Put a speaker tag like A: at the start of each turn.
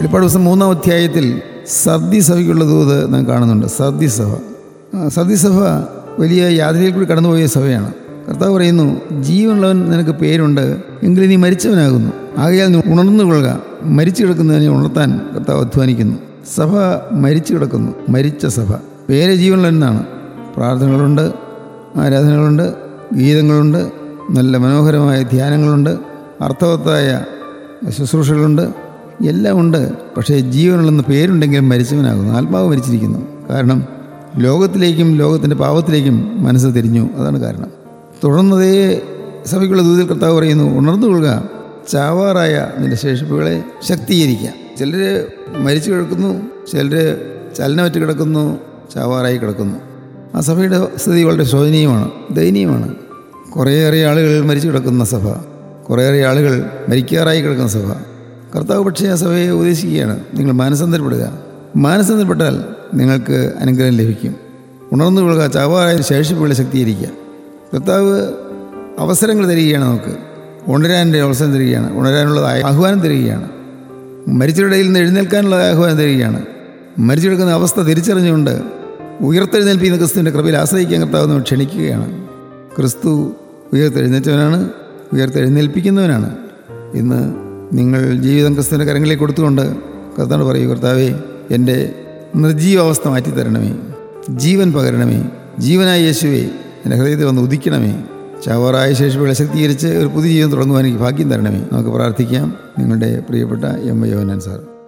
A: വെളിപ്പാട് ദിവസം മൂന്നാം അധ്യായത്തിൽ സർദി സഭയ്ക്കുള്ള ദൂത് നാം കാണുന്നുണ്ട് സർദി സഭ ആ, സർദി സഭ വലിയ യാത്രയിൽ കൂടി കടന്നുപോയ സഭയാണ് കർത്താവ് പറയുന്നു ജീവനുള്ളവൻ നിനക്ക് പേരുണ്ട് എങ്കിലും നീ മരിച്ചവനാകുന്നു ആകയാൽ നീ ഉണർന്നു കൊള്ളുക മരിച്ചു കിടക്കുന്നതിനെ ഉണർത്താൻ കർത്താവ് അധ്വാനിക്കുന്നു സഭ മരിച്ചു കിടക്കുന്നു മരിച്ച സഭ പേര് ജീവനുള്ളവൻ എന്നാണ് പ്രാർത്ഥനകളുണ്ട് ആരാധനകളുണ്ട് ഗീതങ്ങളുണ്ട് നല്ല മനോഹരമായ ധ്യാനങ്ങളുണ്ട് അർത്ഥവത്തായ ശുശ്രൂഷകളുണ്ട് എല്ലാം ഉണ്ട് പക്ഷേ ജീവനുള്ളെന്ന് പേരുണ്ടെങ്കിലും മരിച്ചവനാകുന്നു ആത്മാവ് മരിച്ചിരിക്കുന്നു കാരണം ലോകത്തിലേക്കും ലോകത്തിൻ്റെ പാപത്തിലേക്കും മനസ്സ് തിരിഞ്ഞു അതാണ് കാരണം തുടർന്നതേ സഭയ്ക്കുള്ള ദൂതിൽ കർത്താവ് പറയുന്നു ഉണർന്നു കൊള്ളുക ചാവാറായ നിന്റെ ശേഷിപ്പുകളെ ശക്തീകരിക്കുക ചിലർ മരിച്ചു കിടക്കുന്നു ചിലർ ചലനമറ്റ് കിടക്കുന്നു ചാവാറായി കിടക്കുന്നു ആ സഭയുടെ സ്ഥിതി വളരെ ശോചനീയമാണ് ദയനീയമാണ് കുറേയേറെ ആളുകൾ മരിച്ചു കിടക്കുന്ന സഭ കുറേയേറെ ആളുകൾ മരിക്കാറായി കിടക്കുന്ന സഭ കർത്താവ് പക്ഷേ ആ സഭയെ ഉപദേശിക്കുകയാണ് നിങ്ങൾ മാനസാന്തരപ്പെടുക മാനസാന്തരപ്പെട്ടാൽ നിങ്ങൾക്ക് അനുഗ്രഹം ലഭിക്കും ഉണർന്നു കൊള്ളുക ചാവാറായ ശേഷിപ്പുകളെ ശക്തീകരിക്കുക കർത്താവ് അവസരങ്ങൾ തരികയാണ് നമുക്ക് ഉണരാൻ്റെ അവസരം തരികയാണ് ഉണരാനുള്ള ആഹ്വാനം തരികയാണ് മരിച്ചവരുടെയിൽ നിന്ന് എഴുന്നേൽക്കാനുള്ള ആഹ്വാനം തരികയാണ് മരിച്ചു കിടക്കുന്ന അവസ്ഥ തിരിച്ചറിഞ്ഞുകൊണ്ട് ഉയർത്തെഴുന്നേൽപ്പിക്കുന്ന ക്രിസ്തുവിൻ്റെ കൃപയിൽ ആശ്രയിക്കാൻ കർത്താവ് നമ്മൾ ക്ഷണിക്കുകയാണ് ക്രിസ്തു ഉയർത്തെഴുന്നേറ്റവനാണ് ഉയർത്തെഴുന്നേൽപ്പിക്കുന്നവനാണ് ഇന്ന് നിങ്ങൾ ജീവിതം ക്രിസ്തുവിൻ്റെ കരങ്ങളിലേക്ക് കൊടുത്തുകൊണ്ട് കർത്താവ് പറയൂ കർത്താവേ എൻ്റെ നിർജീവാവസ്ഥ മാറ്റിത്തരണമേ ജീവൻ പകരണമേ ജീവനായ യേശുവേ എൻ്റെ ഹൃദയത്തിൽ വന്ന് ഉദിക്കണമേ ചാവറായ ശേഷിപ്പുകളെ ശക്തീകരിച്ച് ഒരു പുതിയ ജീവിതം തുടങ്ങുവാൻ എനിക്ക് ഭാഗ്യം തരണമേ നമുക്ക് പ്രാർത്ഥിക്കാം നിങ്ങളുടെ പ്രിയപ്പെട്ട എം യോഹനാൻ സാർ